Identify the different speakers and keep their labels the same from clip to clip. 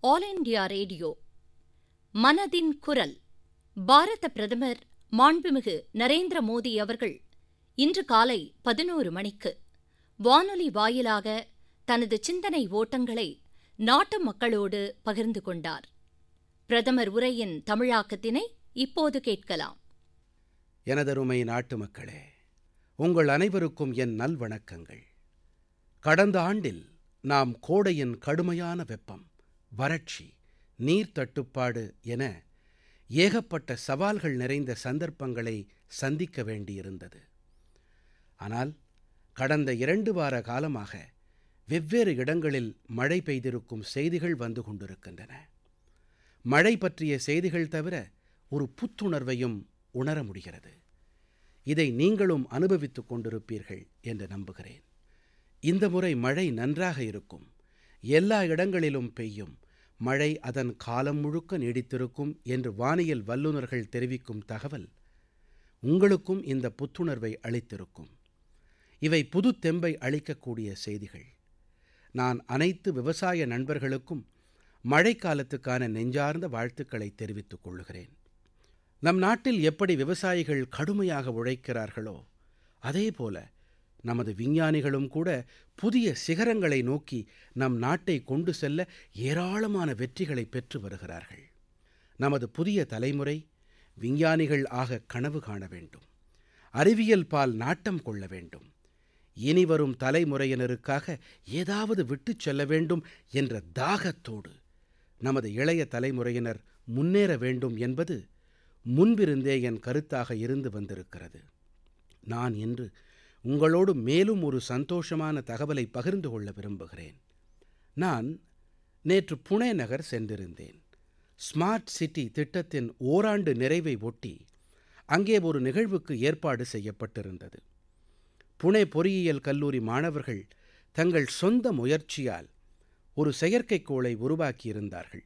Speaker 1: all India radio மனதின் குரல் பாரத பிரதமர் மாண்புமிகு நரேந்திர மோடி அவர்கள் இன்று காலை பதினோரு மணிக்கு வானொலி வாயிலாக தனது சிந்தனை ஓட்டங்களை நாட்டு மக்களோடு பகிர்ந்து கொண்டார் பிரதமர் உரையின் தமிழாக்கத்தினை இப்போது கேட்கலாம்
Speaker 2: எனதருமை நாட்டு மக்களே உங்கள் அனைவருக்கும் என் நல்வணக்கங்கள் கடந்த ஆண்டில் நாம் கோடையின் கடுமையான வெப்பம் வறட்சி நீர் தட்டுப்பாடு என ஏகப்பட்ட சவால்கள் நிறைந்த சந்தர்ப்பங்களை சந்திக்க வேண்டியிருந்தது ஆனால் கடந்த இரண்டு வார காலமாக வெவ்வேறு இடங்களில் மழை பெய்திருக்கும் செய்திகள் வந்து கொண்டிருக்கின்றன மழை பற்றிய செய்திகள் தவிர ஒரு புத்துணர்வையும் உணர முடிகிறது இதை நீங்களும் அனுபவித்துக் கொண்டிருப்பீர்கள் என்று நம்புகிறேன் இந்த முறை மழை நன்றாக இருக்கும் எல்லா இடங்களிலும் பெய்யும் மழை அதன் காலம் முழுக்க நீடித்திருக்கும் என்று வானியல் வல்லுநர்கள் தெரிவிக்கும் தகவல் உங்களுக்கும் இந்த புத்துணர்வை அளித்திருக்கும் இவை புது தெம்பை அளிக்கக்கூடிய செய்திகள் நான் அனைத்து விவசாய நண்பர்களுக்கும் மழைக்காலத்துக்கான நெஞ்சார்ந்த வாழ்த்துக்களை தெரிவித்துக் கொள்கிறேன் நம் நாட்டில் எப்படி விவசாயிகள் கடுமையாக உழைக்கிறார்களோ அதேபோல நமது விஞ்ஞானிகளும் கூட புதிய சிகரங்களை நோக்கி நம் நாட்டை கொண்டு செல்ல ஏராளமான வெற்றிகளை பெற்று வருகிறார்கள் நமது புதிய தலைமுறை விஞ்ஞானிகள் ஆக கனவு காண வேண்டும் அறிவியல் பால் நாட்டம் கொள்ள வேண்டும் இனிவரும் தலைமுறையினருக்காக ஏதாவது விட்டுச் செல்ல வேண்டும் என்ற தாகத்தோடு நமது இளைய தலைமுறையினர் முன்னேற வேண்டும் என்பது முன்பிருந்தே என் கருத்தாக இருந்து வந்திருக்கிறது நான் இன்று உங்களோடு மேலும் ஒரு சந்தோஷமான தகவலை பகிர்ந்து கொள்ள விரும்புகிறேன் நான் நேற்று புனே நகர் சென்றிருந்தேன் ஸ்மார்ட் சிட்டி திட்டத்தின் ஓராண்டு நிறைவை ஒட்டி அங்கே ஒரு நிகழ்வுக்கு ஏற்பாடு செய்யப்பட்டிருந்தது புனே பொறியியல் கல்லூரி மாணவர்கள் தங்கள் சொந்த முயற்சியால் ஒரு செயற்கைக்கோளை உருவாக்கியிருந்தார்கள்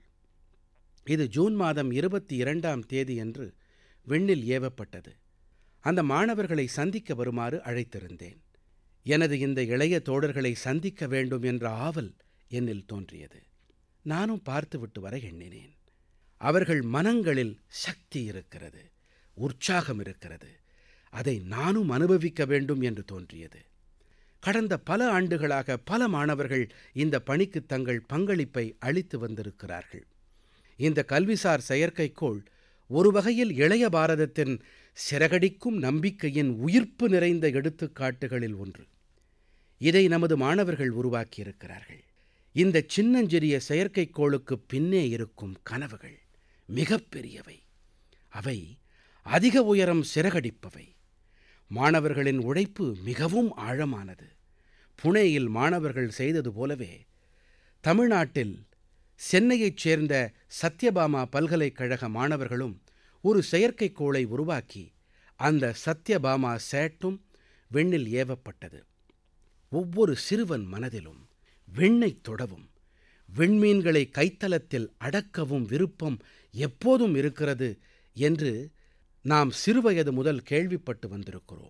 Speaker 2: இது ஜூன் மாதம் இருபத்தி இரண்டாம் தேதியன்று விண்ணில் ஏவப்பட்டது அந்த மாணவர்களை சந்திக்க வருமாறு அழைத்திருந்தேன் எனது இந்த இளைய தோழர்களை சந்திக்க வேண்டும் என்ற ஆவல் என்னில் தோன்றியது நானும் பார்த்துவிட்டு வர எண்ணினேன் அவர்கள் மனங்களில் சக்தி இருக்கிறது உற்சாகம் இருக்கிறது அதை நானும் அனுபவிக்க வேண்டும் என்று தோன்றியது கடந்த பல ஆண்டுகளாக பல மாணவர்கள் இந்த பணிக்கு தங்கள் பங்களிப்பை அளித்து வந்திருக்கிறார்கள் இந்த கல்விசார் செயற்கைக்கோள் ஒரு வகையில் இளைய பாரதத்தின் சிறகடிக்கும் நம்பிக்கையின் உயிர்ப்பு நிறைந்த எடுத்துக்காட்டுகளில் ஒன்று இதை நமது மாணவர்கள் உருவாக்கியிருக்கிறார்கள் இந்த சின்னஞ்சிறிய செயற்கைக்கோளுக்கு பின்னே இருக்கும் கனவுகள் மிகப்பெரியவை அவை அதிக உயரம் சிறகடிப்பவை மாணவர்களின் உழைப்பு மிகவும் ஆழமானது புனேயில் மாணவர்கள் செய்தது போலவே தமிழ்நாட்டில் சென்னையைச் சேர்ந்த சத்யபாமா பல்கலைக்கழக மாணவர்களும் ஒரு செயற்கைக்கோளை உருவாக்கி அந்த சத்யபாமா சேட்டும் விண்ணில் ஏவப்பட்டது ஒவ்வொரு சிறுவன் மனதிலும் விண்ணைத் தொடவும் விண்மீன்களை கைத்தலத்தில் அடக்கவும் விருப்பம் எப்போதும் இருக்கிறது என்று நாம் சிறுவயது முதல் கேள்விப்பட்டு வந்திருக்கிறோம்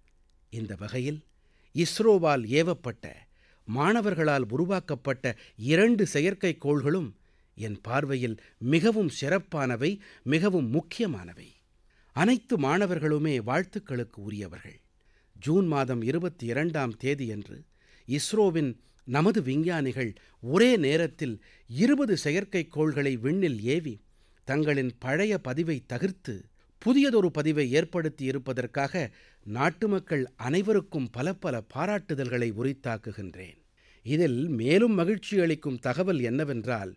Speaker 2: இந்த வகையில் இஸ்ரோவால் ஏவப்பட்ட மாணவர்களால் உருவாக்கப்பட்ட இரண்டு செயற்கைக்கோள்களும் என் பார்வையில் மிகவும் சிறப்பானவை மிகவும் முக்கியமானவை அனைத்து மாணவர்களுமே வாழ்த்துக்களுக்கு உரியவர்கள் ஜூன் மாதம் இருபத்தி இரண்டாம் தேதியன்று இஸ்ரோவின் நமது விஞ்ஞானிகள் ஒரே நேரத்தில் இருபது செயற்கைக்கோள்களை விண்ணில் ஏவி தங்களின் பழைய பதிவை தவிர்த்து புதியதொரு பதிவை ஏற்படுத்தி இருப்பதற்காக நாட்டு மக்கள் அனைவருக்கும் பல பல பாராட்டுதல்களை உரித்தாக்குகின்றேன் இதில் மேலும் மகிழ்ச்சி அளிக்கும் தகவல் என்னவென்றால்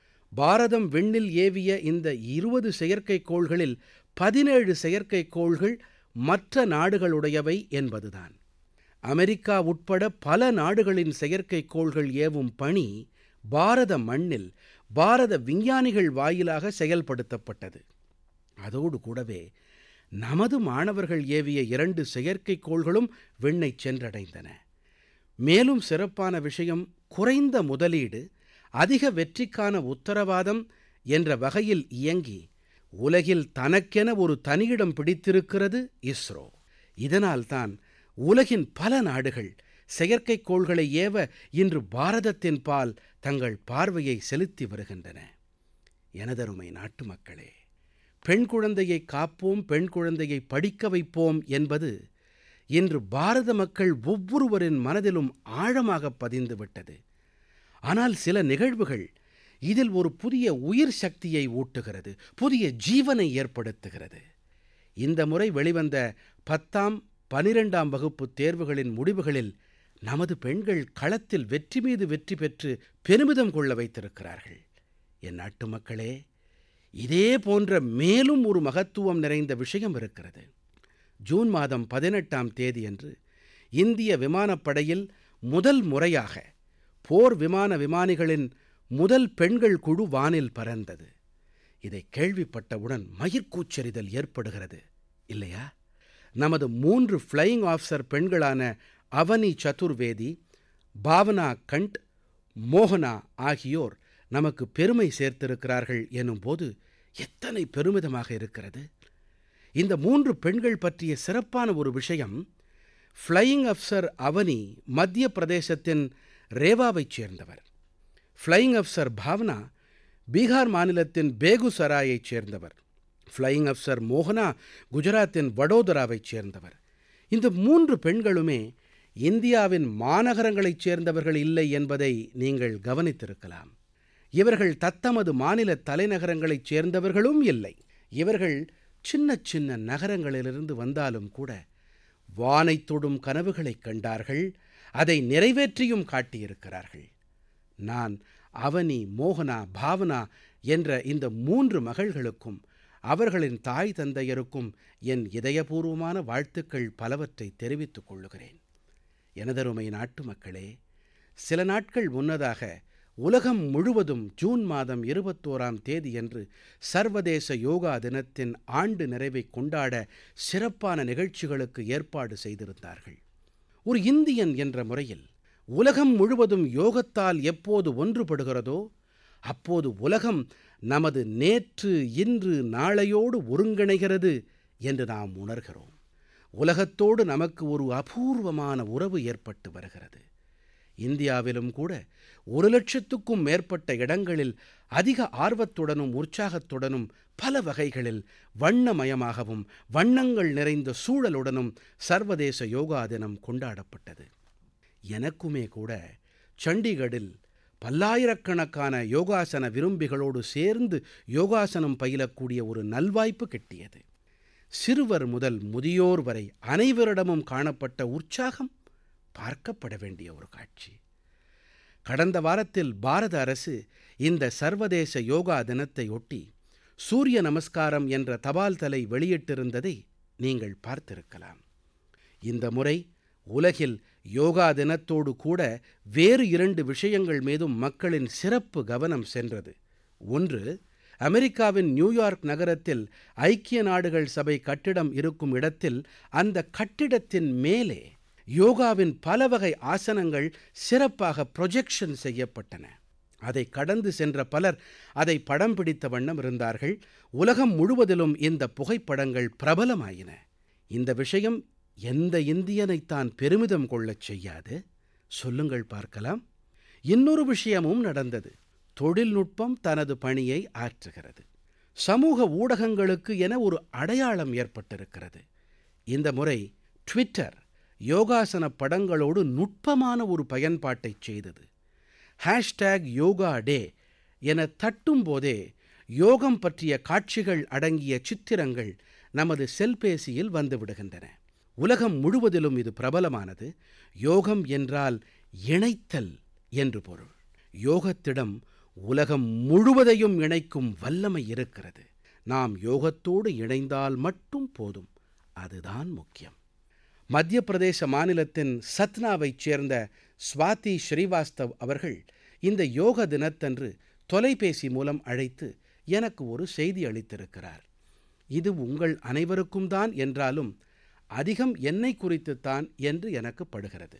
Speaker 2: பாரதம் விண்ணில் ஏவிய இந்த இருபது செயற்கைக்கோள்களில் பதினேழு செயற்கைக்கோள்கள் மற்ற நாடுகளுடையவை என்பதுதான் அமெரிக்கா உட்பட பல நாடுகளின் செயற்கைக்கோள்கள் ஏவும் பணி பாரத மண்ணில் பாரத விஞ்ஞானிகள் வாயிலாக செயல்படுத்தப்பட்டது அதோடு கூடவே நமது மாணவர்கள் ஏவிய இரண்டு செயற்கைக்கோள்களும் விண்ணைச் சென்றடைந்தன மேலும் சிறப்பான விஷயம் குறைந்த முதலீடு அதிக வெற்றிக்கான உத்தரவாதம் என்ற வகையில் இயங்கி உலகில் தனக்கென ஒரு தனியிடம் பிடித்திருக்கிறது இஸ்ரோ இதனால்தான் உலகின் பல நாடுகள் செயற்கைக்கோள்களை ஏவ இன்று பாரதத்தின் பால் தங்கள் பார்வையை செலுத்தி வருகின்றன எனதருமை நாட்டு மக்களே பெண் குழந்தையை காப்போம் பெண் குழந்தையை படிக்க வைப்போம் என்பது இன்று பாரத மக்கள் ஒவ்வொருவரின் மனதிலும் ஆழமாக பதிந்து விட்டது ஆனால் சில நிகழ்வுகள் இதில் ஒரு புதிய உயிர் சக்தியை ஊட்டுகிறது புதிய ஜீவனை ஏற்படுத்துகிறது இந்த முறை வெளிவந்த பத்தாம் பனிரெண்டாம் வகுப்பு தேர்வுகளின் முடிவுகளில் நமது பெண்கள் களத்தில் வெற்றி மீது வெற்றி பெற்று பெருமிதம் கொள்ள வைத்திருக்கிறார்கள் என் நாட்டு மக்களே இதே போன்ற மேலும் ஒரு மகத்துவம் நிறைந்த விஷயம் இருக்கிறது ஜூன் மாதம் பதினெட்டாம் தேதியன்று இந்திய விமானப்படையில் முதல் முறையாக போர் விமான விமானிகளின் முதல் பெண்கள் குழு வானில் பறந்தது இதை கேள்விப்பட்டவுடன் மயிர்கூச்சரிதல் ஏற்படுகிறது இல்லையா நமது மூன்று ஃப்ளையிங் ஆஃபீஸர் பெண்களான அவனி சதுர்வேதி பாவனா கண்ட் மோகனா ஆகியோர் நமக்கு பெருமை சேர்த்திருக்கிறார்கள் எனும்போது எத்தனை பெருமிதமாக இருக்கிறது இந்த மூன்று பெண்கள் பற்றிய சிறப்பான ஒரு விஷயம் ஃப்ளையிங் அஃப்சர் அவனி மத்திய பிரதேசத்தின் ரேவாவைச் சேர்ந்தவர் ஃப்ளையிங் அஃப்சர் பாவனா பீகார் மாநிலத்தின் பேகுசராயைச் சேர்ந்தவர் ஃப்ளையிங் அஃப்சர் மோகனா குஜராத்தின் வடோதராவைச் சேர்ந்தவர் இந்த மூன்று பெண்களுமே இந்தியாவின் மாநகரங்களைச் சேர்ந்தவர்கள் இல்லை என்பதை நீங்கள் கவனித்திருக்கலாம் இவர்கள் தத்தமது மாநில தலைநகரங்களைச் சேர்ந்தவர்களும் இல்லை இவர்கள் சின்ன சின்ன நகரங்களிலிருந்து வந்தாலும் கூட வானைத் தொடும் கனவுகளைக் கண்டார்கள் அதை நிறைவேற்றியும் காட்டியிருக்கிறார்கள் நான் அவனி மோகனா பாவனா என்ற இந்த மூன்று மகள்களுக்கும் அவர்களின் தாய் தந்தையருக்கும் என் இதயபூர்வமான வாழ்த்துக்கள் பலவற்றை தெரிவித்துக் கொள்ளுகிறேன் எனதருமை நாட்டு மக்களே சில நாட்கள் முன்னதாக உலகம் முழுவதும் ஜூன் மாதம் இருபத்தோராம் தேதியன்று சர்வதேச யோகா தினத்தின் ஆண்டு நிறைவை கொண்டாட சிறப்பான நிகழ்ச்சிகளுக்கு ஏற்பாடு செய்திருந்தார்கள் ஒரு இந்தியன் என்ற முறையில் உலகம் முழுவதும் யோகத்தால் எப்போது ஒன்றுபடுகிறதோ அப்போது உலகம் நமது நேற்று இன்று நாளையோடு ஒருங்கிணைகிறது என்று நாம் உணர்கிறோம் உலகத்தோடு நமக்கு ஒரு அபூர்வமான உறவு ஏற்பட்டு வருகிறது இந்தியாவிலும் கூட ஒரு லட்சத்துக்கும் மேற்பட்ட இடங்களில் அதிக ஆர்வத்துடனும் உற்சாகத்துடனும் பல வகைகளில் வண்ணமயமாகவும் வண்ணங்கள் நிறைந்த சூழலுடனும் சர்வதேச யோகா தினம் கொண்டாடப்பட்டது எனக்குமே கூட சண்டிகடில் பல்லாயிரக்கணக்கான யோகாசன விரும்பிகளோடு சேர்ந்து யோகாசனம் பயிலக்கூடிய ஒரு நல்வாய்ப்பு கிட்டியது சிறுவர் முதல் முதியோர் வரை அனைவரிடமும் காணப்பட்ட உற்சாகம் பார்க்கப்பட வேண்டிய ஒரு காட்சி கடந்த வாரத்தில் பாரத அரசு இந்த சர்வதேச யோகா தினத்தை ஒட்டி சூரிய நமஸ்காரம் என்ற தபால் தலை வெளியிட்டிருந்ததை நீங்கள் பார்த்திருக்கலாம் இந்த முறை உலகில் யோகா தினத்தோடு கூட வேறு இரண்டு விஷயங்கள் மீதும் மக்களின் சிறப்பு கவனம் சென்றது ஒன்று அமெரிக்காவின் நியூயார்க் நகரத்தில் ஐக்கிய நாடுகள் சபை கட்டிடம் இருக்கும் இடத்தில் அந்த கட்டிடத்தின் மேலே யோகாவின் பல வகை ஆசனங்கள் சிறப்பாக ப்ரொஜெக்ஷன் செய்யப்பட்டன அதை கடந்து சென்ற பலர் அதை படம் பிடித்த வண்ணம் இருந்தார்கள் உலகம் முழுவதிலும் இந்த புகைப்படங்கள் பிரபலமாயின இந்த விஷயம் எந்த இந்தியனைத்தான் பெருமிதம் கொள்ளச் செய்யாது சொல்லுங்கள் பார்க்கலாம் இன்னொரு விஷயமும் நடந்தது தொழில்நுட்பம் தனது பணியை ஆற்றுகிறது சமூக ஊடகங்களுக்கு என ஒரு அடையாளம் ஏற்பட்டிருக்கிறது இந்த முறை ட்விட்டர் யோகாசன படங்களோடு நுட்பமான ஒரு பயன்பாட்டைச் செய்தது ஹேஷ்டேக் யோகா டே என தட்டும் போதே யோகம் பற்றிய காட்சிகள் அடங்கிய சித்திரங்கள் நமது செல்பேசியில் வந்துவிடுகின்றன உலகம் முழுவதிலும் இது பிரபலமானது யோகம் என்றால் இணைத்தல் என்று பொருள் யோகத்திடம் உலகம் முழுவதையும் இணைக்கும் வல்லமை இருக்கிறது நாம் யோகத்தோடு இணைந்தால் மட்டும் போதும் அதுதான் முக்கியம் மத்திய பிரதேச மாநிலத்தின் சத்னாவைச் சேர்ந்த ஸ்வாதி ஸ்ரீவாஸ்தவ் அவர்கள் இந்த யோக தினத்தன்று தொலைபேசி மூலம் அழைத்து எனக்கு ஒரு செய்தி அளித்திருக்கிறார் இது உங்கள் அனைவருக்கும் தான் என்றாலும் அதிகம் என்னை குறித்துத்தான் என்று எனக்கு படுகிறது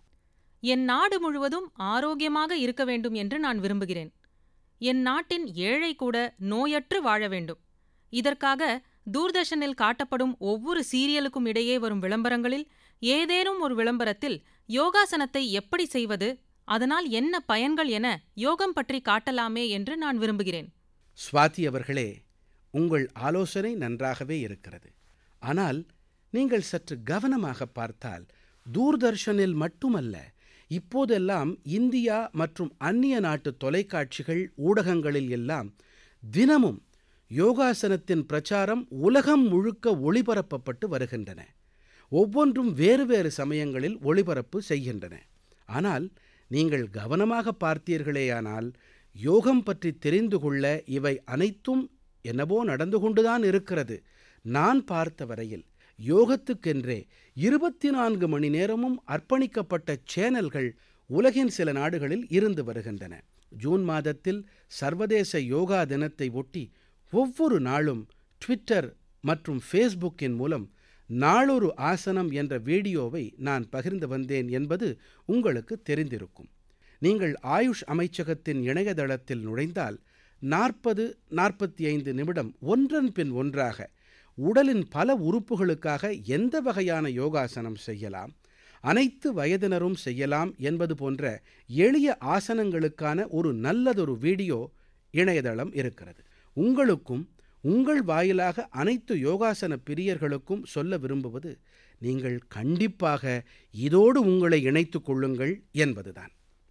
Speaker 3: என் நாடு முழுவதும் ஆரோக்கியமாக இருக்க வேண்டும் என்று நான் விரும்புகிறேன் என் நாட்டின் ஏழை கூட நோயற்று வாழ வேண்டும் இதற்காக தூர்தர்ஷனில் காட்டப்படும் ஒவ்வொரு சீரியலுக்கும் இடையே வரும் விளம்பரங்களில் ஏதேனும் ஒரு விளம்பரத்தில் யோகாசனத்தை எப்படி செய்வது அதனால் என்ன பயன்கள் என யோகம் பற்றி காட்டலாமே என்று நான் விரும்புகிறேன்
Speaker 2: சுவாதி அவர்களே உங்கள் ஆலோசனை நன்றாகவே இருக்கிறது ஆனால் நீங்கள் சற்று கவனமாக பார்த்தால் தூர்தர்ஷனில் மட்டுமல்ல இப்போதெல்லாம் இந்தியா மற்றும் அந்நிய நாட்டு தொலைக்காட்சிகள் ஊடகங்களில் எல்லாம் தினமும் யோகாசனத்தின் பிரச்சாரம் உலகம் முழுக்க ஒளிபரப்பப்பட்டு வருகின்றன ஒவ்வொன்றும் வேறு வேறு சமயங்களில் ஒளிபரப்பு செய்கின்றன ஆனால் நீங்கள் கவனமாக பார்த்தீர்களேயானால் யோகம் பற்றி தெரிந்து கொள்ள இவை அனைத்தும் என்னவோ நடந்து கொண்டுதான் இருக்கிறது நான் பார்த்த வரையில் யோகத்துக்கென்றே இருபத்தி நான்கு மணி நேரமும் அர்ப்பணிக்கப்பட்ட சேனல்கள் உலகின் சில நாடுகளில் இருந்து வருகின்றன ஜூன் மாதத்தில் சர்வதேச யோகா தினத்தை ஒட்டி ஒவ்வொரு நாளும் ட்விட்டர் மற்றும் ஃபேஸ்புக்கின் மூலம் நாளொரு ஆசனம் என்ற வீடியோவை நான் பகிர்ந்து வந்தேன் என்பது உங்களுக்கு தெரிந்திருக்கும் நீங்கள் ஆயுஷ் அமைச்சகத்தின் இணையதளத்தில் நுழைந்தால் நாற்பது நாற்பத்தி ஐந்து நிமிடம் ஒன்றன் பின் ஒன்றாக உடலின் பல உறுப்புகளுக்காக எந்த வகையான யோகாசனம் செய்யலாம் அனைத்து வயதினரும் செய்யலாம் என்பது போன்ற எளிய ஆசனங்களுக்கான ஒரு நல்லதொரு வீடியோ இணையதளம் இருக்கிறது உங்களுக்கும் உங்கள் வாயிலாக அனைத்து யோகாசன பிரியர்களுக்கும் சொல்ல விரும்புவது நீங்கள் கண்டிப்பாக இதோடு உங்களை இணைத்துக் கொள்ளுங்கள் என்பதுதான்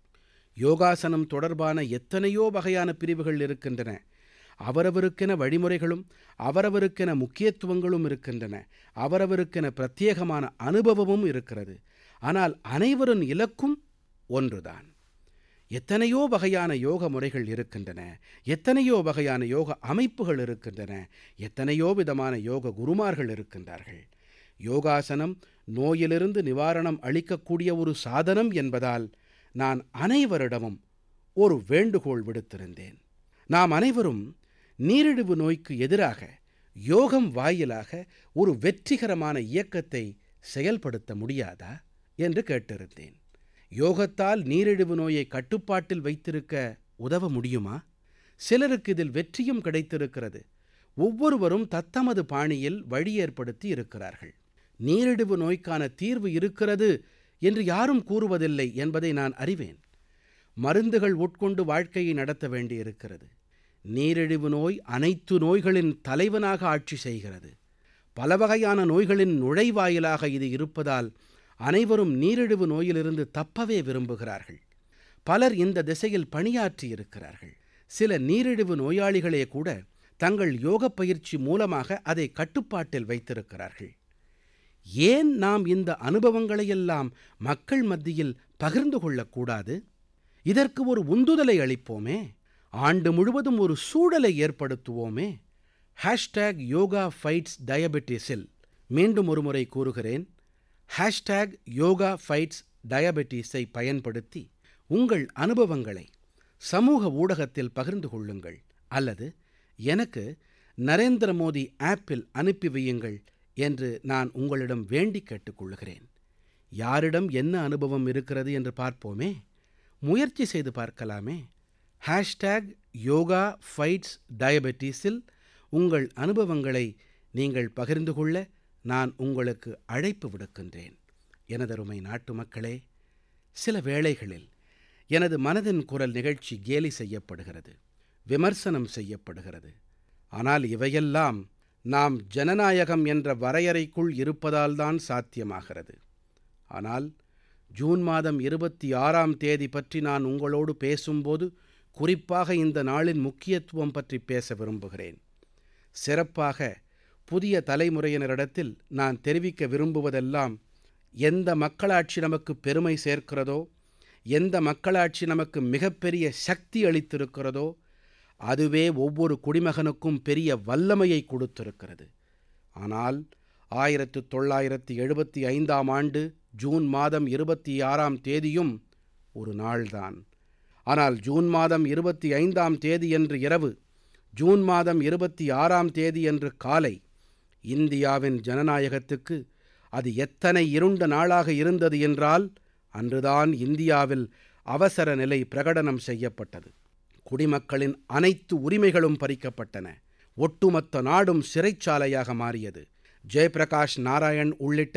Speaker 2: யோகாசனம் தொடர்பான எத்தனையோ வகையான பிரிவுகள் இருக்கின்றன அவரவருக்கென வழிமுறைகளும் அவரவருக்கென முக்கியத்துவங்களும் இருக்கின்றன அவரவருக்கென பிரத்யேகமான அனுபவமும் இருக்கிறது ஆனால் அனைவரின் இலக்கும் ஒன்றுதான் எத்தனையோ வகையான யோக முறைகள் இருக்கின்றன எத்தனையோ வகையான யோக அமைப்புகள் இருக்கின்றன எத்தனையோ விதமான யோக குருமார்கள் இருக்கின்றார்கள் யோகாசனம் நோயிலிருந்து நிவாரணம் அளிக்கக்கூடிய ஒரு சாதனம் என்பதால் நான் அனைவரிடமும் ஒரு வேண்டுகோள் விடுத்திருந்தேன் நாம் அனைவரும் நீரிழிவு நோய்க்கு எதிராக யோகம் வாயிலாக ஒரு வெற்றிகரமான இயக்கத்தை செயல்படுத்த முடியாதா என்று கேட்டிருந்தேன் யோகத்தால் நீரிழிவு நோயை கட்டுப்பாட்டில் வைத்திருக்க உதவ முடியுமா சிலருக்கு இதில் வெற்றியும் கிடைத்திருக்கிறது ஒவ்வொருவரும் தத்தமது பாணியில் வழி ஏற்படுத்தி இருக்கிறார்கள் நீரிழிவு நோய்க்கான தீர்வு இருக்கிறது என்று யாரும் கூறுவதில்லை என்பதை நான் அறிவேன் மருந்துகள் உட்கொண்டு வாழ்க்கையை நடத்த வேண்டியிருக்கிறது நீரிழிவு நோய் அனைத்து நோய்களின் தலைவனாக ஆட்சி செய்கிறது பல வகையான நோய்களின் நுழைவாயிலாக இது இருப்பதால் அனைவரும் நீரிழிவு நோயிலிருந்து தப்பவே விரும்புகிறார்கள் பலர் இந்த திசையில் பணியாற்றி இருக்கிறார்கள் சில நீரிழிவு நோயாளிகளே கூட தங்கள் யோக பயிற்சி மூலமாக அதை கட்டுப்பாட்டில் வைத்திருக்கிறார்கள் ஏன் நாம் இந்த அனுபவங்களையெல்லாம் மக்கள் மத்தியில் பகிர்ந்து கொள்ளக்கூடாது இதற்கு ஒரு உந்துதலை அளிப்போமே ஆண்டு முழுவதும் ஒரு சூழலை ஏற்படுத்துவோமே ஹேஷ்டேக் யோகா ஃபைட்ஸ் டயபெட்டிஸில் மீண்டும் ஒரு முறை கூறுகிறேன் ஹேஷ்டேக் யோகா ஃபைட்ஸ் டயபெட்டிஸை பயன்படுத்தி உங்கள் அனுபவங்களை சமூக ஊடகத்தில் பகிர்ந்து கொள்ளுங்கள் அல்லது எனக்கு நரேந்திர மோடி ஆப்பில் அனுப்பி வையுங்கள் என்று நான் உங்களிடம் வேண்டி கேட்டுக்கொள்கிறேன் யாரிடம் என்ன அனுபவம் இருக்கிறது என்று பார்ப்போமே முயற்சி செய்து பார்க்கலாமே ஹேஷ்டேக் யோகா ஃபைட்ஸ் டயபெட்டிஸில் உங்கள் அனுபவங்களை நீங்கள் பகிர்ந்து கொள்ள நான் உங்களுக்கு அழைப்பு விடுக்கின்றேன் எனதருமை நாட்டு மக்களே சில வேளைகளில் எனது மனதின் குரல் நிகழ்ச்சி கேலி செய்யப்படுகிறது விமர்சனம் செய்யப்படுகிறது ஆனால் இவையெல்லாம் நாம் ஜனநாயகம் என்ற வரையறைக்குள் இருப்பதால்தான் சாத்தியமாகிறது ஆனால் ஜூன் மாதம் இருபத்தி ஆறாம் தேதி பற்றி நான் உங்களோடு பேசும்போது குறிப்பாக இந்த நாளின் முக்கியத்துவம் பற்றி பேச விரும்புகிறேன் சிறப்பாக புதிய தலைமுறையினரிடத்தில் நான் தெரிவிக்க விரும்புவதெல்லாம் எந்த மக்களாட்சி நமக்கு பெருமை சேர்க்கிறதோ எந்த மக்களாட்சி நமக்கு மிகப்பெரிய சக்தி அளித்திருக்கிறதோ அதுவே ஒவ்வொரு குடிமகனுக்கும் பெரிய வல்லமையை கொடுத்திருக்கிறது ஆனால் ஆயிரத்து தொள்ளாயிரத்தி எழுபத்தி ஐந்தாம் ஆண்டு ஜூன் மாதம் இருபத்தி ஆறாம் தேதியும் ஒரு நாள்தான் ஆனால் ஜூன் மாதம் இருபத்தி ஐந்தாம் தேதியன்று இரவு ஜூன் மாதம் இருபத்தி ஆறாம் தேதியன்று காலை இந்தியாவின் ஜனநாயகத்துக்கு அது எத்தனை இருண்ட நாளாக இருந்தது என்றால் அன்றுதான் இந்தியாவில் அவசர நிலை பிரகடனம் செய்யப்பட்டது குடிமக்களின் அனைத்து உரிமைகளும் பறிக்கப்பட்டன ஒட்டுமொத்த நாடும் சிறைச்சாலையாக மாறியது ஜெயபிரகாஷ் நாராயண் உள்ளிட்ட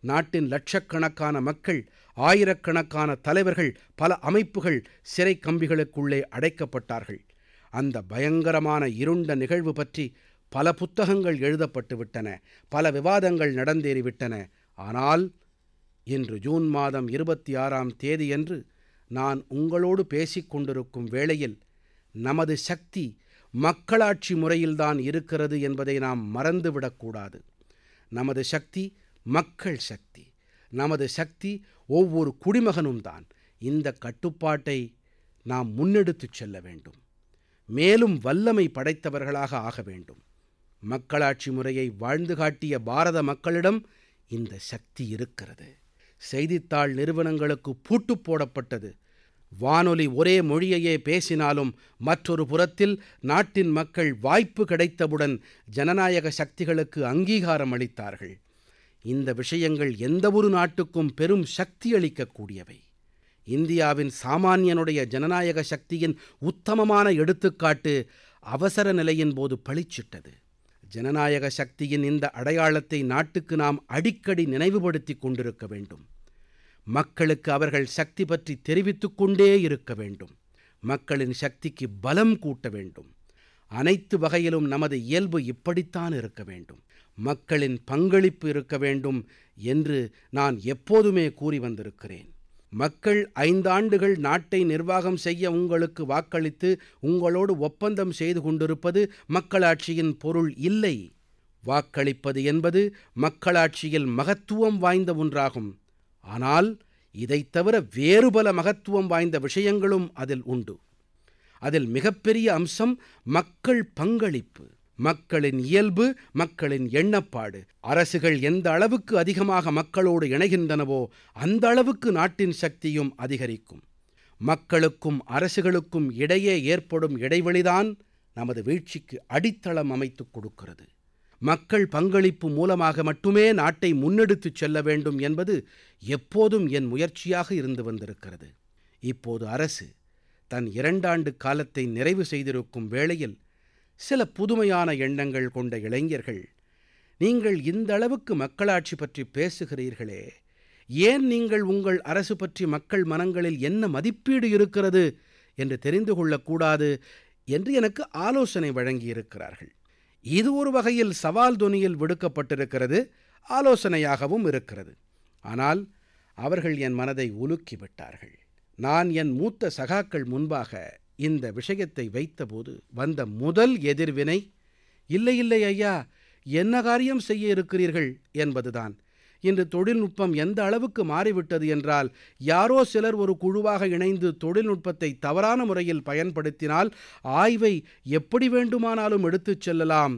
Speaker 2: நாட்டின் லட்சக்கணக்கான மக்கள் ஆயிரக்கணக்கான தலைவர்கள் பல அமைப்புகள் சிறை கம்பிகளுக்குள்ளே அடைக்கப்பட்டார்கள் அந்த பயங்கரமான இருண்ட நிகழ்வு பற்றி பல புத்தகங்கள் எழுதப்பட்டு விட்டன பல விவாதங்கள் நடந்தேறிவிட்டன ஆனால் இன்று ஜூன் மாதம் இருபத்தி ஆறாம் தேதியன்று நான் உங்களோடு பேசிக் கொண்டிருக்கும் வேளையில் நமது சக்தி மக்களாட்சி முறையில்தான் இருக்கிறது என்பதை நாம் மறந்துவிடக்கூடாது நமது சக்தி மக்கள் சக்தி நமது சக்தி ஒவ்வொரு குடிமகனும் தான் இந்த கட்டுப்பாட்டை நாம் முன்னெடுத்துச் செல்ல வேண்டும் மேலும் வல்லமை படைத்தவர்களாக ஆக வேண்டும் மக்களாட்சி முறையை வாழ்ந்து காட்டிய பாரத மக்களிடம் இந்த சக்தி இருக்கிறது செய்தித்தாள் நிறுவனங்களுக்கு பூட்டு போடப்பட்டது வானொலி ஒரே மொழியையே பேசினாலும் மற்றொரு புறத்தில் நாட்டின் மக்கள் வாய்ப்பு கிடைத்தவுடன் ஜனநாயக சக்திகளுக்கு அங்கீகாரம் அளித்தார்கள் இந்த விஷயங்கள் எந்தவொரு நாட்டுக்கும் பெரும் சக்தி அளிக்கக்கூடியவை இந்தியாவின் சாமானியனுடைய ஜனநாயக சக்தியின் உத்தமமான எடுத்துக்காட்டு அவசர நிலையின் போது பளிச்சிட்டது ஜனநாயக சக்தியின் இந்த அடையாளத்தை நாட்டுக்கு நாம் அடிக்கடி நினைவுபடுத்திக் கொண்டிருக்க வேண்டும் மக்களுக்கு அவர்கள் சக்தி பற்றி தெரிவித்துக் கொண்டே இருக்க வேண்டும் மக்களின் சக்திக்கு பலம் கூட்ட வேண்டும் அனைத்து வகையிலும் நமது இயல்பு இப்படித்தான் இருக்க வேண்டும் மக்களின் பங்களிப்பு இருக்க வேண்டும் என்று நான் எப்போதுமே கூறி வந்திருக்கிறேன் மக்கள் ஐந்தாண்டுகள் நாட்டை நிர்வாகம் செய்ய உங்களுக்கு வாக்களித்து உங்களோடு ஒப்பந்தம் செய்து கொண்டிருப்பது மக்களாட்சியின் பொருள் இல்லை வாக்களிப்பது என்பது மக்களாட்சியில் மகத்துவம் வாய்ந்த ஒன்றாகும் ஆனால் இதைத் தவிர வேறு பல மகத்துவம் வாய்ந்த விஷயங்களும் அதில் உண்டு அதில் மிகப்பெரிய அம்சம் மக்கள் பங்களிப்பு மக்களின் இயல்பு மக்களின் எண்ணப்பாடு அரசுகள் எந்த அளவுக்கு அதிகமாக மக்களோடு இணைகின்றனவோ அந்த அளவுக்கு நாட்டின் சக்தியும் அதிகரிக்கும் மக்களுக்கும் அரசுகளுக்கும் இடையே ஏற்படும் இடைவெளிதான் நமது வீழ்ச்சிக்கு அடித்தளம் அமைத்துக் கொடுக்கிறது மக்கள் பங்களிப்பு மூலமாக மட்டுமே நாட்டை முன்னெடுத்துச் செல்ல வேண்டும் என்பது எப்போதும் என் முயற்சியாக இருந்து வந்திருக்கிறது இப்போது அரசு தன் இரண்டாண்டு காலத்தை நிறைவு செய்திருக்கும் வேளையில் சில புதுமையான எண்ணங்கள் கொண்ட இளைஞர்கள் நீங்கள் இந்த அளவுக்கு மக்களாட்சி பற்றி பேசுகிறீர்களே ஏன் நீங்கள் உங்கள் அரசு பற்றி மக்கள் மனங்களில் என்ன மதிப்பீடு இருக்கிறது என்று தெரிந்து கொள்ளக்கூடாது என்று எனக்கு ஆலோசனை வழங்கியிருக்கிறார்கள் இது ஒரு வகையில் சவால் தொனியில் விடுக்கப்பட்டிருக்கிறது ஆலோசனையாகவும் இருக்கிறது ஆனால் அவர்கள் என் மனதை உலுக்கி விட்டார்கள் நான் என் மூத்த சகாக்கள் முன்பாக இந்த விஷயத்தை வைத்தபோது வந்த முதல் எதிர்வினை இல்லை இல்லை ஐயா என்ன காரியம் செய்ய இருக்கிறீர்கள் என்பதுதான் இன்று தொழில்நுட்பம் எந்த அளவுக்கு மாறிவிட்டது என்றால் யாரோ சிலர் ஒரு குழுவாக இணைந்து தொழில்நுட்பத்தை தவறான முறையில் பயன்படுத்தினால் ஆய்வை எப்படி வேண்டுமானாலும் எடுத்துச் செல்லலாம்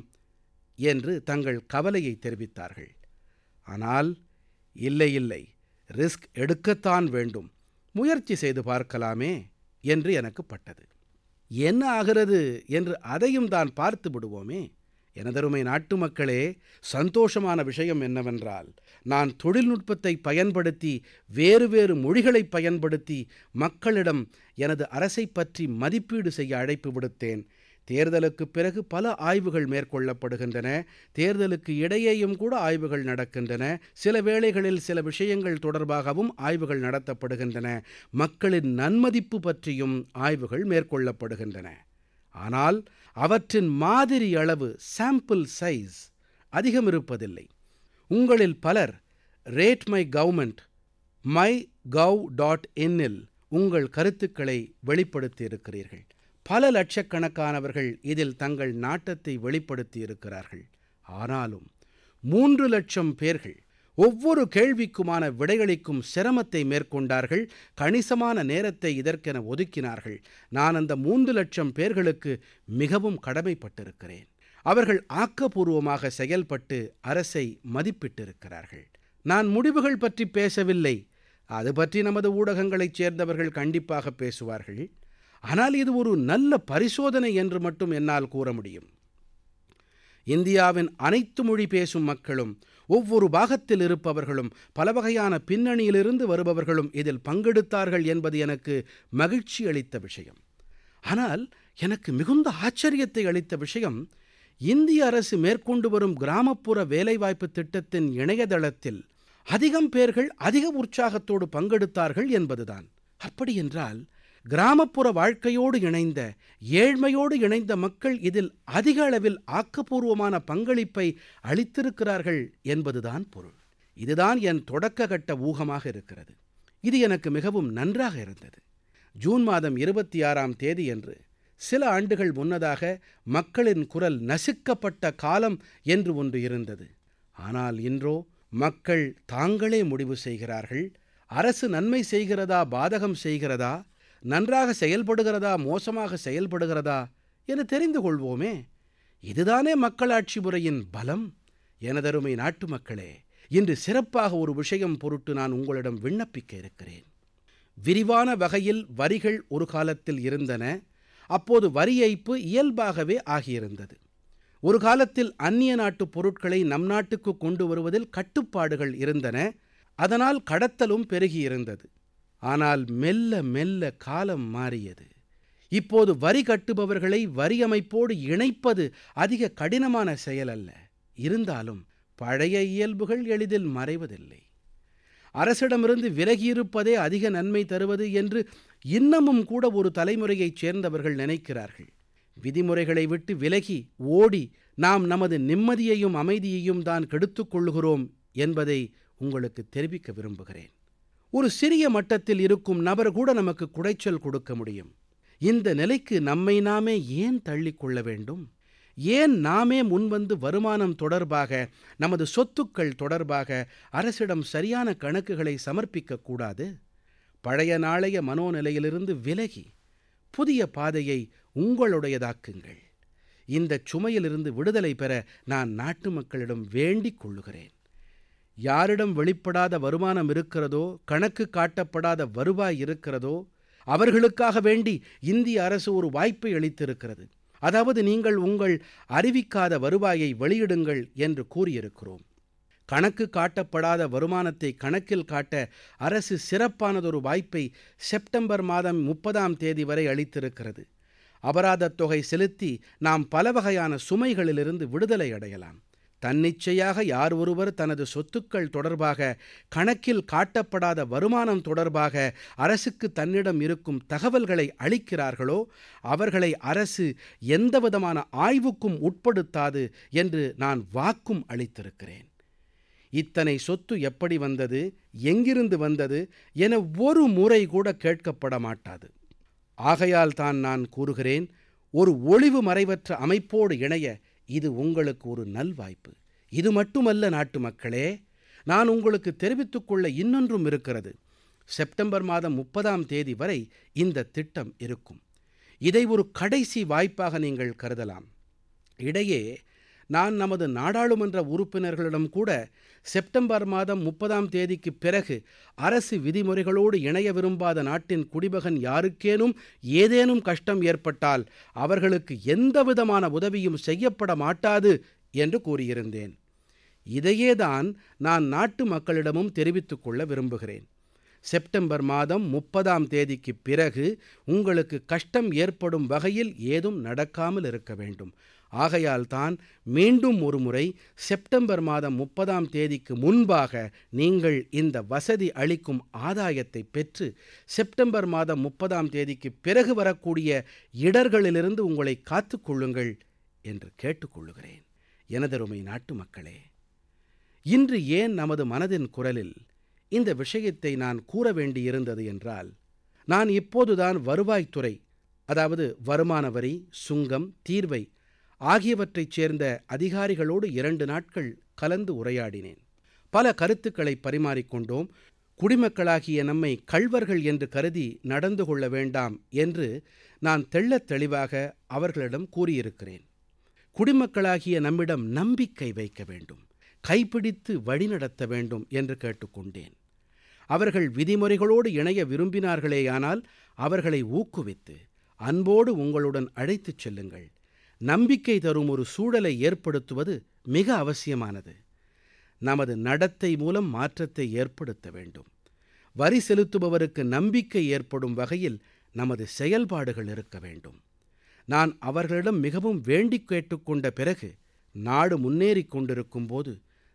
Speaker 2: என்று தங்கள் கவலையை தெரிவித்தார்கள் ஆனால் இல்லை இல்லை ரிஸ்க் எடுக்கத்தான் வேண்டும் முயற்சி செய்து பார்க்கலாமே என்று எனக்கு பட்டது என்ன ஆகிறது என்று அதையும் தான் பார்த்து விடுவோமே எனதருமை நாட்டு மக்களே சந்தோஷமான விஷயம் என்னவென்றால் நான் தொழில்நுட்பத்தை பயன்படுத்தி வேறு வேறு மொழிகளை பயன்படுத்தி மக்களிடம் எனது அரசை பற்றி மதிப்பீடு செய்ய அழைப்பு விடுத்தேன் தேர்தலுக்கு பிறகு பல ஆய்வுகள் மேற்கொள்ளப்படுகின்றன தேர்தலுக்கு இடையேயும் கூட ஆய்வுகள் நடக்கின்றன சில வேளைகளில் சில விஷயங்கள் தொடர்பாகவும் ஆய்வுகள் நடத்தப்படுகின்றன மக்களின் நன்மதிப்பு பற்றியும் ஆய்வுகள் மேற்கொள்ளப்படுகின்றன ஆனால் அவற்றின் மாதிரி அளவு சாம்பிள் சைஸ் அதிகம் இருப்பதில்லை உங்களில் பலர் rate my government my gov dot இன்னில் உங்கள் கருத்துக்களை வெளிப்படுத்தி இருக்கிறீர்கள் பல லட்சக்கணக்கானவர்கள் இதில் தங்கள் நாட்டத்தை வெளிப்படுத்தி இருக்கிறார்கள் ஆனாலும் மூன்று லட்சம் பேர்கள் ஒவ்வொரு கேள்விக்குமான விடையளிக்கும் சிரமத்தை மேற்கொண்டார்கள் கணிசமான நேரத்தை இதற்கென ஒதுக்கினார்கள் நான் அந்த மூன்று லட்சம் பேர்களுக்கு மிகவும் கடமைப்பட்டிருக்கிறேன் அவர்கள் ஆக்கப்பூர்வமாக செயல்பட்டு அரசை மதிப்பிட்டிருக்கிறார்கள் நான் முடிவுகள் பற்றி பேசவில்லை அது பற்றி நமது ஊடகங்களைச் சேர்ந்தவர்கள் கண்டிப்பாக பேசுவார்கள் ஆனால் இது ஒரு நல்ல பரிசோதனை என்று மட்டும் என்னால் கூற முடியும் இந்தியாவின் அனைத்து மொழி பேசும் மக்களும் ஒவ்வொரு பாகத்தில் இருப்பவர்களும் பல வகையான பின்னணியிலிருந்து வருபவர்களும் இதில் பங்கெடுத்தார்கள் என்பது எனக்கு மகிழ்ச்சி அளித்த விஷயம் ஆனால் எனக்கு மிகுந்த ஆச்சரியத்தை அளித்த விஷயம் இந்திய அரசு மேற்கொண்டு வரும் கிராமப்புற வேலைவாய்ப்பு திட்டத்தின் இணையதளத்தில் அதிகம் பேர்கள் அதிக உற்சாகத்தோடு பங்கெடுத்தார்கள் என்பதுதான் அப்படியென்றால் கிராமப்புற வாழ்க்கையோடு இணைந்த ஏழ்மையோடு இணைந்த மக்கள் இதில் அதிக அளவில் ஆக்கப்பூர்வமான பங்களிப்பை அளித்திருக்கிறார்கள் என்பதுதான் பொருள் இதுதான் என் தொடக்க கட்ட ஊகமாக இருக்கிறது இது எனக்கு மிகவும் நன்றாக இருந்தது ஜூன் மாதம் இருபத்தி ஆறாம் தேதியன்று சில ஆண்டுகள் முன்னதாக மக்களின் குரல் நசுக்கப்பட்ட காலம் என்று ஒன்று இருந்தது ஆனால் இன்றோ மக்கள் தாங்களே முடிவு செய்கிறார்கள் அரசு நன்மை செய்கிறதா பாதகம் செய்கிறதா நன்றாக செயல்படுகிறதா மோசமாக செயல்படுகிறதா என தெரிந்து கொள்வோமே இதுதானே மக்களாட்சி முறையின் பலம் எனதருமை நாட்டு மக்களே இன்று சிறப்பாக ஒரு விஷயம் பொருட்டு நான் உங்களிடம் விண்ணப்பிக்க இருக்கிறேன் விரிவான வகையில் வரிகள் ஒரு காலத்தில் இருந்தன அப்போது வரி ஏய்ப்பு இயல்பாகவே ஆகியிருந்தது ஒரு காலத்தில் அந்நிய நாட்டு பொருட்களை நம் நாட்டுக்கு கொண்டு வருவதில் கட்டுப்பாடுகள் இருந்தன அதனால் கடத்தலும் பெருகியிருந்தது ஆனால் மெல்ல மெல்ல காலம் மாறியது இப்போது வரி கட்டுபவர்களை வரி அமைப்போடு இணைப்பது அதிக கடினமான செயல் அல்ல இருந்தாலும் பழைய இயல்புகள் எளிதில் மறைவதில்லை அரசிடமிருந்து விலகியிருப்பதே அதிக நன்மை தருவது என்று இன்னமும் கூட ஒரு தலைமுறையைச் சேர்ந்தவர்கள் நினைக்கிறார்கள் விதிமுறைகளை விட்டு விலகி ஓடி நாம் நமது நிம்மதியையும் அமைதியையும் தான் கெடுத்துக் கொள்கிறோம் என்பதை உங்களுக்கு தெரிவிக்க விரும்புகிறேன் ஒரு சிறிய மட்டத்தில் இருக்கும் நபர் கூட நமக்கு குடைச்சல் கொடுக்க முடியும் இந்த நிலைக்கு நம்மை நாமே ஏன் தள்ளிக்கொள்ள வேண்டும் ஏன் நாமே முன்வந்து வருமானம் தொடர்பாக நமது சொத்துக்கள் தொடர்பாக அரசிடம் சரியான கணக்குகளை சமர்ப்பிக்க கூடாது பழைய நாளைய மனோநிலையிலிருந்து விலகி புதிய பாதையை உங்களுடையதாக்குங்கள் இந்த சுமையிலிருந்து விடுதலை பெற நான் நாட்டு மக்களிடம் வேண்டிக் கொள்ளுகிறேன் யாரிடம் வெளிப்படாத வருமானம் இருக்கிறதோ கணக்கு காட்டப்படாத வருவாய் இருக்கிறதோ அவர்களுக்காக வேண்டி இந்திய அரசு ஒரு வாய்ப்பை அளித்திருக்கிறது அதாவது நீங்கள் உங்கள் அறிவிக்காத வருவாயை வெளியிடுங்கள் என்று கூறியிருக்கிறோம் கணக்கு காட்டப்படாத வருமானத்தை கணக்கில் காட்ட அரசு சிறப்பானதொரு வாய்ப்பை செப்டம்பர் மாதம் முப்பதாம் தேதி வரை அளித்திருக்கிறது அபராதத் தொகை செலுத்தி நாம் பல வகையான சுமைகளிலிருந்து விடுதலை அடையலாம் தன்னிச்சையாக யார் ஒருவர் தனது சொத்துக்கள் தொடர்பாக கணக்கில் காட்டப்படாத வருமானம் தொடர்பாக அரசுக்கு தன்னிடம் இருக்கும் தகவல்களை அளிக்கிறார்களோ அவர்களை அரசு எந்தவிதமான ஆய்வுக்கும் உட்படுத்தாது என்று நான் வாக்கும் அளித்திருக்கிறேன் இத்தனை சொத்து எப்படி வந்தது எங்கிருந்து வந்தது என ஒரு முறை கூட கேட்கப்பட மாட்டாது ஆகையால் தான் நான் கூறுகிறேன் ஒரு ஒளிவு மறைவற்ற அமைப்போடு இணைய இது உங்களுக்கு ஒரு நல்வாய்ப்பு இது மட்டுமல்ல நாட்டு மக்களே நான் உங்களுக்கு தெரிவித்துக் கொள்ள இன்னொன்றும் இருக்கிறது செப்டம்பர் மாதம் முப்பதாம் தேதி வரை இந்த திட்டம் இருக்கும் இதை ஒரு கடைசி வாய்ப்பாக நீங்கள் கருதலாம் இடையே நான் நமது நாடாளுமன்ற உறுப்பினர்களிடம் கூட செப்டம்பர் மாதம் முப்பதாம் தேதிக்கு பிறகு அரசு விதிமுறைகளோடு இணைய விரும்பாத நாட்டின் குடிமகன் யாருக்கேனும் ஏதேனும் கஷ்டம் ஏற்பட்டால் அவர்களுக்கு எந்தவிதமான உதவியும் செய்யப்பட மாட்டாது என்று கூறியிருந்தேன் இதையேதான் நான் நாட்டு மக்களிடமும் தெரிவித்துக் கொள்ள விரும்புகிறேன் செப்டம்பர் மாதம் முப்பதாம் தேதிக்கு பிறகு உங்களுக்கு கஷ்டம் ஏற்படும் வகையில் ஏதும் நடக்காமல் இருக்க வேண்டும் ஆகையால் தான் மீண்டும் ஒரு முறை செப்டம்பர் மாதம் முப்பதாம் தேதிக்கு முன்பாக நீங்கள் இந்த வசதி அளிக்கும் ஆதாயத்தை பெற்று செப்டம்பர் மாதம் முப்பதாம் தேதிக்கு பிறகு வரக்கூடிய இடர்களிலிருந்து உங்களை காத்துக்கொள்ளுங்கள் என்று கேட்டுக்கொள்ளுகிறேன் எனதருமை நாட்டு மக்களே இன்று ஏன் நமது மனதின் குரலில் இந்த விஷயத்தை நான் கூற வேண்டியிருந்தது என்றால் நான் இப்போதுதான் வருவாய்த்துறை அதாவது வருமான வரி சுங்கம் தீர்வை ஆகியவற்றைச் சேர்ந்த அதிகாரிகளோடு இரண்டு நாட்கள் கலந்து உரையாடினேன் பல கருத்துக்களை பரிமாறிக்கொண்டோம் குடிமக்களாகிய நம்மை கள்வர்கள் என்று கருதி நடந்து கொள்ள வேண்டாம் என்று நான் தெள்ளத் தெளிவாக அவர்களிடம் கூறியிருக்கிறேன் குடிமக்களாகிய நம்மிடம் நம்பிக்கை வைக்க வேண்டும் கைப்பிடித்து வழிநடத்த வேண்டும் என்று கேட்டுக்கொண்டேன் அவர்கள் விதிமுறைகளோடு இணைய விரும்பினார்களேயானால் அவர்களை ஊக்குவித்து அன்போடு உங்களுடன் அழைத்துச் செல்லுங்கள் நம்பிக்கை தரும் ஒரு சூழலை ஏற்படுத்துவது மிக அவசியமானது நமது நடத்தை மூலம் மாற்றத்தை ஏற்படுத்த வேண்டும் வரி செலுத்துபவருக்கு நம்பிக்கை ஏற்படும் வகையில் நமது செயல்பாடுகள் இருக்க வேண்டும் நான் அவர்களிடம் மிகவும் வேண்டிக் கேட்டுக்கொண்ட பிறகு நாடு முன்னேறிக் கொண்டிருக்கும் போது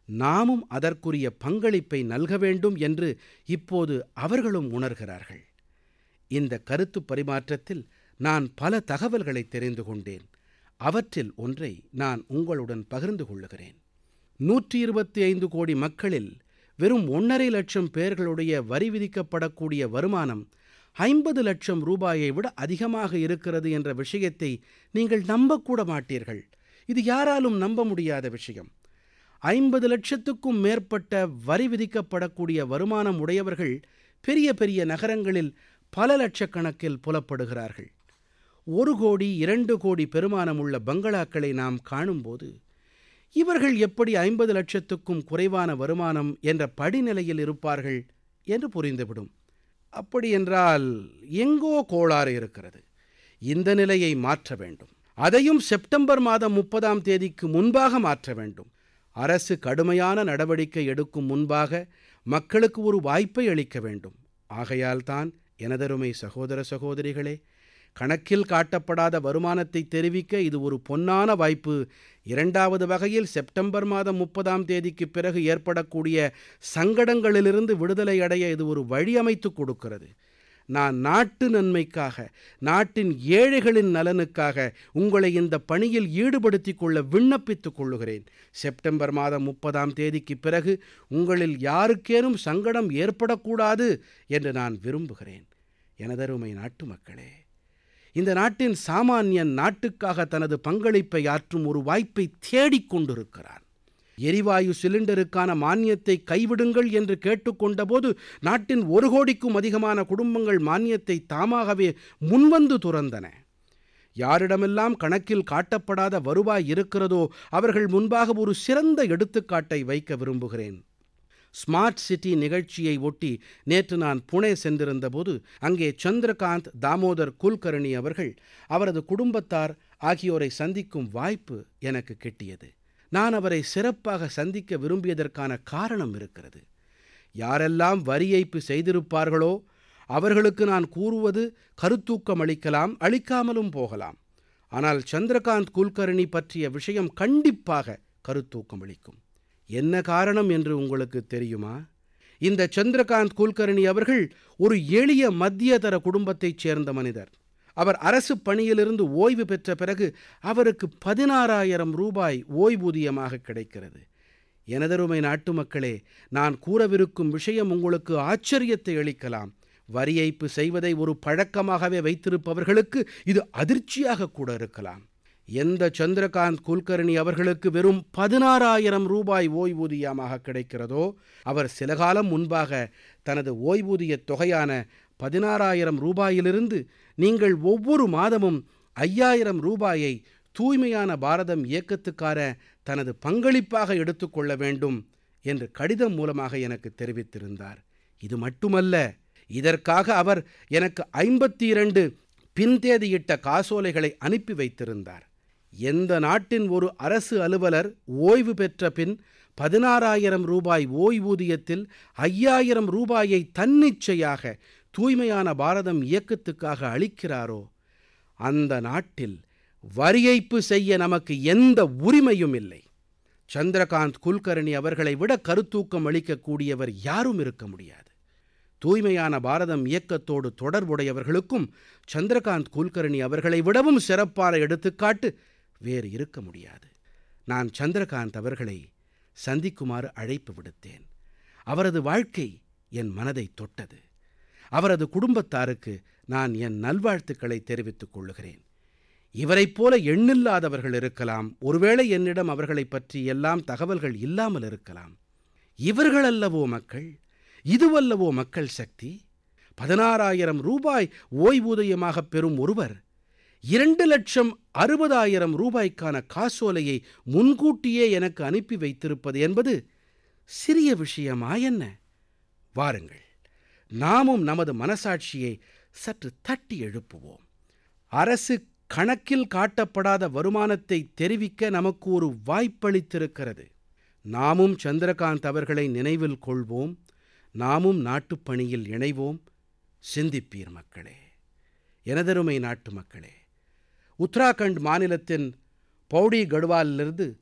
Speaker 2: நாமும் அதற்குரிய பங்களிப்பை நல்க வேண்டும் என்று இப்போது அவர்களும் உணர்கிறார்கள் இந்த கருத்து பரிமாற்றத்தில் நான் பல தகவல்களை தெரிந்து கொண்டேன் அவற்றில் ஒன்றை நான் உங்களுடன் பகிர்ந்து கொள்ளுகிறேன் நூற்றி இருபத்தி ஐந்து கோடி மக்களில் வெறும் ஒன்றரை லட்சம் பேர்களுடைய வரி விதிக்கப்படக்கூடிய வருமானம் ஐம்பது லட்சம் ரூபாயை விட அதிகமாக இருக்கிறது என்ற விஷயத்தை நீங்கள் நம்பக்கூட மாட்டீர்கள் இது யாராலும் நம்ப முடியாத விஷயம் ஐம்பது லட்சத்துக்கும் மேற்பட்ட வரி விதிக்கப்படக்கூடிய வருமானம் உடையவர்கள் பெரிய பெரிய நகரங்களில் பல லட்சக்கணக்கில் புலப்படுகிறார்கள் ஒரு கோடி இரண்டு கோடி பெருமானமுள்ள பங்களாக்களை நாம் காணும்போது இவர்கள் எப்படி ஐம்பது லட்சத்துக்கும் குறைவான வருமானம் என்ற படிநிலையில் இருப்பார்கள் என்று புரிந்துவிடும் அப்படியென்றால் எங்கோ கோளாறு இருக்கிறது இந்த நிலையை மாற்ற வேண்டும் அதையும் செப்டம்பர் மாதம் முப்பதாம் தேதிக்கு முன்பாக மாற்ற வேண்டும் அரசு கடுமையான நடவடிக்கை எடுக்கும் முன்பாக மக்களுக்கு ஒரு வாய்ப்பை அளிக்க வேண்டும் ஆகையால் தான் எனதருமை சகோதர சகோதரிகளே கணக்கில் காட்டப்படாத வருமானத்தை தெரிவிக்க இது ஒரு பொன்னான வாய்ப்பு இரண்டாவது வகையில் செப்டம்பர் மாதம் முப்பதாம் தேதிக்கு பிறகு ஏற்படக்கூடிய சங்கடங்களிலிருந்து விடுதலை அடைய இது ஒரு வழி அமைத்து கொடுக்கிறது நான் நாட்டு நன்மைக்காக நாட்டின் ஏழைகளின் நலனுக்காக உங்களை இந்த பணியில் ஈடுபடுத்திக் கொள்ள விண்ணப்பித்துக் கொள்ளுகிறேன் செப்டம்பர் மாதம் முப்பதாம் தேதிக்கு பிறகு உங்களில் யாருக்கேனும் சங்கடம் ஏற்படக்கூடாது என்று நான் விரும்புகிறேன் எனதருமை நாட்டு மக்களே இந்த நாட்டின் சாமானியன் நாட்டுக்காக தனது பங்களிப்பை ஆற்றும் ஒரு வாய்ப்பை தேடிக் கொண்டிருக்கிறான் எரிவாயு சிலிண்டருக்கான மானியத்தை கைவிடுங்கள் என்று கேட்டுக்கொண்டபோது நாட்டின் ஒரு கோடிக்கும் அதிகமான குடும்பங்கள் மானியத்தை தாமாகவே முன்வந்து துறந்தன யாரிடமெல்லாம் கணக்கில் காட்டப்படாத வருவாய் இருக்கிறதோ அவர்கள் முன்பாக ஒரு சிறந்த எடுத்துக்காட்டை வைக்க விரும்புகிறேன் ஸ்மார்ட் சிட்டி நிகழ்ச்சியை ஒட்டி நேற்று நான் புனே சென்றிருந்தபோது அங்கே சந்திரகாந்த் தாமோதர் குல்கர்ணி அவர்கள் அவரது குடும்பத்தார் ஆகியோரை சந்திக்கும் வாய்ப்பு எனக்கு கிட்டியது நான் அவரை சிறப்பாக சந்திக்க விரும்பியதற்கான காரணம் இருக்கிறது யாரெல்லாம் வரி ஏய்ப்பு செய்திருப்பார்களோ அவர்களுக்கு நான் கூறுவது கருத்தூக்கம் அளிக்கலாம் அளிக்காமலும் போகலாம் ஆனால் சந்திரகாந்த் குல்கர்ணி பற்றிய விஷயம் கண்டிப்பாக கருத்தூக்கம் அளிக்கும் என்ன காரணம் என்று உங்களுக்கு தெரியுமா இந்த சந்திரகாந்த் குல்கர்ணி அவர்கள் ஒரு எளிய மத்தியதர குடும்பத்தைச் சேர்ந்த மனிதர் அவர் அரசு பணியிலிருந்து ஓய்வு பெற்ற பிறகு அவருக்கு பதினாறாயிரம் ரூபாய் ஓய்வூதியமாக கிடைக்கிறது எனதருமை நாட்டு மக்களே நான் கூறவிருக்கும் விஷயம் உங்களுக்கு ஆச்சரியத்தை அளிக்கலாம் வரி ஏய்ப்பு செய்வதை ஒரு பழக்கமாகவே வைத்திருப்பவர்களுக்கு இது அதிர்ச்சியாக கூட இருக்கலாம் எந்த சந்திரகாந்த் குல்கர்ணி அவர்களுக்கு வெறும் பதினாறாயிரம் ரூபாய் ஓய்வூதியமாக கிடைக்கிறதோ அவர் சில காலம் முன்பாக தனது ஓய்வூதிய தொகையான பதினாறாயிரம் ரூபாயிலிருந்து நீங்கள் ஒவ்வொரு மாதமும் ஐயாயிரம் ரூபாயை தூய்மையான பாரதம் இயக்கத்துக்கான தனது பங்களிப்பாக எடுத்துக்கொள்ள வேண்டும் என்று கடிதம் மூலமாக எனக்கு தெரிவித்திருந்தார் இது மட்டுமல்ல இதற்காக அவர் எனக்கு ஐம்பத்தி இரண்டு பின்தேதியிட்ட காசோலைகளை அனுப்பி வைத்திருந்தார் எந்த நாட்டின் ஒரு அரசு அலுவலர் ஓய்வு பெற்ற பின் பதினாறாயிரம் ரூபாய் ஓய்வூதியத்தில் ஐயாயிரம் ரூபாயை தன்னிச்சையாக தூய்மையான பாரதம் இயக்கத்துக்காக அளிக்கிறாரோ அந்த நாட்டில் வரி ஏய்ப்பு செய்ய நமக்கு எந்த உரிமையும் இல்லை சந்திரகாந்த் குல்கர்ணி அவர்களை விட கருத்தூக்கம் அளிக்கக்கூடியவர் யாரும் இருக்க முடியாது தூய்மையான பாரதம் இயக்கத்தோடு தொடர்புடையவர்களுக்கும் சந்திரகாந்த் குல்கர்ணி அவர்களை விடவும் சிறப்பான எடுத்துக்காட்டு வேறு இருக்க முடியாது நான் சந்திரகாந்த் அவர்களை சந்திக்குமாறு அழைப்பு விடுத்தேன் அவரது வாழ்க்கை என் மனதை தொட்டது அவரது குடும்பத்தாருக்கு நான் என் நல்வாழ்த்துக்களை தெரிவித்துக் கொள்ளுகிறேன் இவரைப் போல எண்ணில்லாதவர்கள் இருக்கலாம் ஒருவேளை என்னிடம் அவர்களைப் பற்றி எல்லாம் தகவல்கள் இல்லாமல் இருக்கலாம் இவர்களல்லவோ மக்கள் இதுவல்லவோ மக்கள் சக்தி பதினாறாயிரம் ரூபாய் ஓய்வூதியமாகப் பெறும் ஒருவர் இரண்டு லட்சம் அறுபதாயிரம் ரூபாய்க்கான காசோலையை முன்கூட்டியே எனக்கு அனுப்பி வைத்திருப்பது என்பது சிறிய விஷயமா என்ன வாருங்கள் நாமும் நமது மனசாட்சியை சற்று தட்டி எழுப்புவோம் அரசு கணக்கில் காட்டப்படாத வருமானத்தை தெரிவிக்க நமக்கு ஒரு வாய்ப்பளித்திருக்கிறது நாமும் சந்திரகாந்த் அவர்களை நினைவில் கொள்வோம் நாமும் நாட்டுப் பணியில் இணைவோம் சிந்திப்பீர் மக்களே எனதருமை நாட்டு மக்களே உத்தராகண்ட் மாநிலத்தின் பௌடி கடுவாலிலிருந்து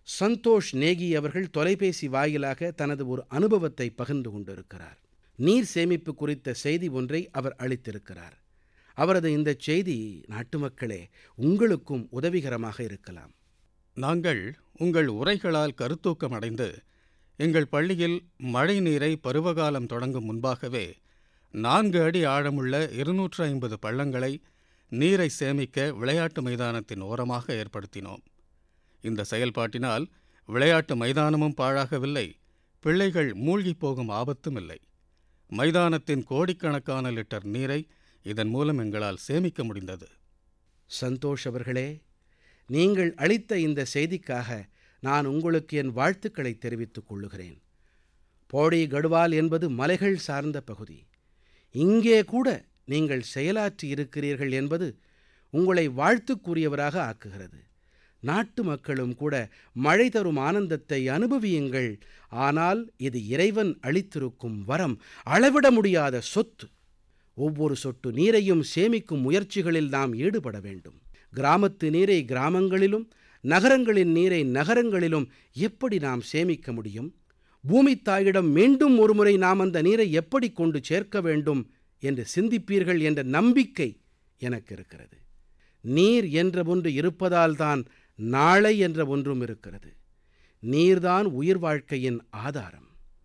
Speaker 2: சந்தோஷ் நேகி அவர்கள் தொலைபேசி வாயிலாக தனது ஒரு அனுபவத்தை பகிர்ந்து கொண்டிருக்கிறார் நீர் சேமிப்பு குறித்த செய்தி ஒன்றை அவர் அளித்திருக்கிறார் அவரது இந்த செய்தி நாட்டு மக்களே உங்களுக்கும் உதவிகரமாக இருக்கலாம்
Speaker 4: நாங்கள் உங்கள் உரைகளால் கருத்தூக்கம் அடைந்து எங்கள் பள்ளியில் மழை நீரை பருவகாலம் தொடங்கும் முன்பாகவே நான்கு அடி ஆழமுள்ள இருநூற்று ஐம்பது பள்ளங்களை நீரை சேமிக்க விளையாட்டு மைதானத்தின் ஓரமாக ஏற்படுத்தினோம் இந்த செயல்பாட்டினால் விளையாட்டு மைதானமும் பாழாகவில்லை பிள்ளைகள் மூழ்கிப் போகும் ஆபத்தும் இல்லை மைதானத்தின் கோடிக்கணக்கான லிட்டர் நீரை இதன் மூலம் எங்களால் சேமிக்க முடிந்தது
Speaker 2: சந்தோஷ் அவர்களே நீங்கள் அளித்த இந்த செய்திக்காக நான் உங்களுக்கு என் வாழ்த்துக்களை தெரிவித்துக் கொள்ளுகிறேன் போடி கடுவால் என்பது மலைகள் சார்ந்த பகுதி இங்கே கூட நீங்கள் செயலாற்றி இருக்கிறீர்கள் என்பது உங்களை வாழ்த்துக்குரியவராக ஆக்குகிறது நாட்டு மக்களும் கூட மழை தரும் ஆனந்தத்தை அனுபவியுங்கள் ஆனால் இது இறைவன் அளித்திருக்கும் வரம் அளவிட முடியாத சொத்து ஒவ்வொரு சொட்டு நீரையும் சேமிக்கும் முயற்சிகளில் நாம் ஈடுபட வேண்டும் கிராமத்து நீரை கிராமங்களிலும் நகரங்களின் நீரை நகரங்களிலும் எப்படி நாம் சேமிக்க முடியும் பூமித் தாயிடம் மீண்டும் ஒருமுறை நாம் அந்த நீரை எப்படி கொண்டு சேர்க்க வேண்டும் என்று சிந்திப்பீர்கள் என்ற நம்பிக்கை எனக்கு இருக்கிறது நீர் என்ற ஒன்று இருப்பதால்தான் நாளை என்ற ஒன்றும் இருக்கிறது நீர்தான் உயிர் வாழ்க்கையின் ஆதாரம்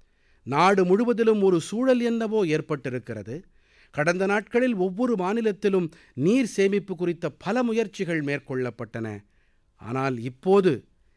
Speaker 2: நாடு முழுவதிலும் ஒரு சூழல் என்னவோ ஏற்பட்டிருக்கிறது கடந்த நாட்களில் ஒவ்வொரு மாநிலத்திலும் நீர் சேமிப்பு குறித்த பல முயற்சிகள் மேற்கொள்ளப்பட்டன ஆனால் இப்போது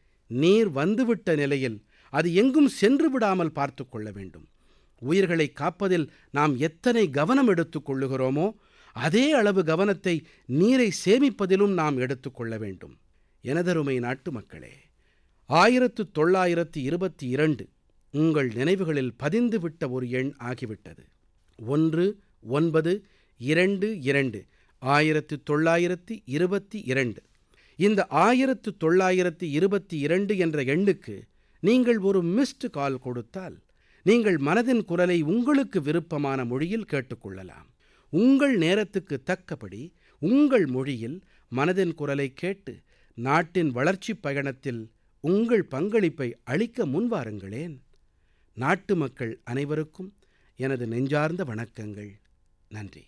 Speaker 2: நீர் வந்துவிட்ட நிலையில் அது எங்கும் சென்று விடாமல் பார்த்து கொள்ள வேண்டும் உயிர்களை காப்பதில் நாம் எத்தனை கவனம் எடுத்துக் கொள்ளுகிறோமோ அதே அளவு கவனத்தை நீரை சேமிப்பதிலும் நாம் எடுத்துக்கொள்ள வேண்டும் எனதருமை நாட்டு மக்களே ஆயிரத்து தொள்ளாயிரத்து இருபத்தி இரண்டு உங்கள் நினைவுகளில் பதிந்துவிட்ட ஒரு எண் ஆகிவிட்டது ஒன்று ஒன்பது இரண்டு இரண்டு ஆயிரத்து தொள்ளாயிரத்து இருபத்தி இரண்டு இந்த ஆயிரத்து தொள்ளாயிரத்து இருபத்தி இரண்டு என்ற எண்ணுக்கு நீங்கள் ஒரு மிஸ்டு கால் கொடுத்தால் நீங்கள் மனதின் குரலை உங்களுக்கு விருப்பமான மொழியில் கேட்டுக்கொள்ளலாம் உங்கள் நேரத்துக்கு தக்கபடி உங்கள் மொழியில் மனதின் குரலை கேட்டு நாட்டின் வளர்ச்சிப் பயணத்தில் உங்கள் பங்களிப்பை அளிக்க முன்வாருங்களேன் நாட்டு மக்கள் அனைவருக்கும் எனது நெஞ்சார்ந்த வணக்கங்கள் நன்றி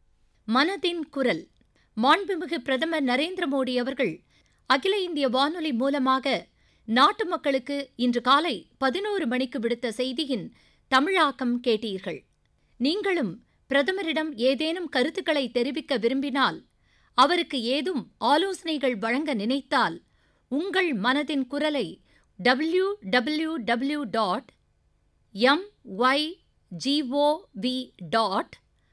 Speaker 1: மனதின் குரல் மாண்புமிகு பிரதமர் நரேந்திர மோடி அவர்கள் அகில இந்திய வானொலி மூலமாக நாட்டு மக்களுக்கு இன்று காலை பதினோரு மணிக்கு விடுத்த செய்தியின் தமிழாக்கம் கேட்டீர்கள் நீங்களும் பிரதமரிடம் ஏதேனும் கருத்துக்களை தெரிவிக்க விரும்பினால் அவருக்கு ஏதும் ஆலோசனைகள் வழங்க நினைத்தால் உங்கள் மனதின் குரலை W W W dot M Y gov dot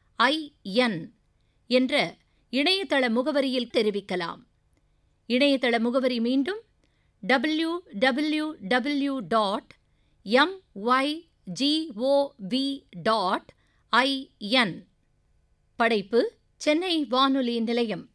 Speaker 1: IN என்ற இணையதள முகவரியில் தெரிவிக்கலாம் இணையதள முகவரி மீண்டும் W W W dot M Y gov dot IN படைப்பு சென்னை வானொலி நிலையம்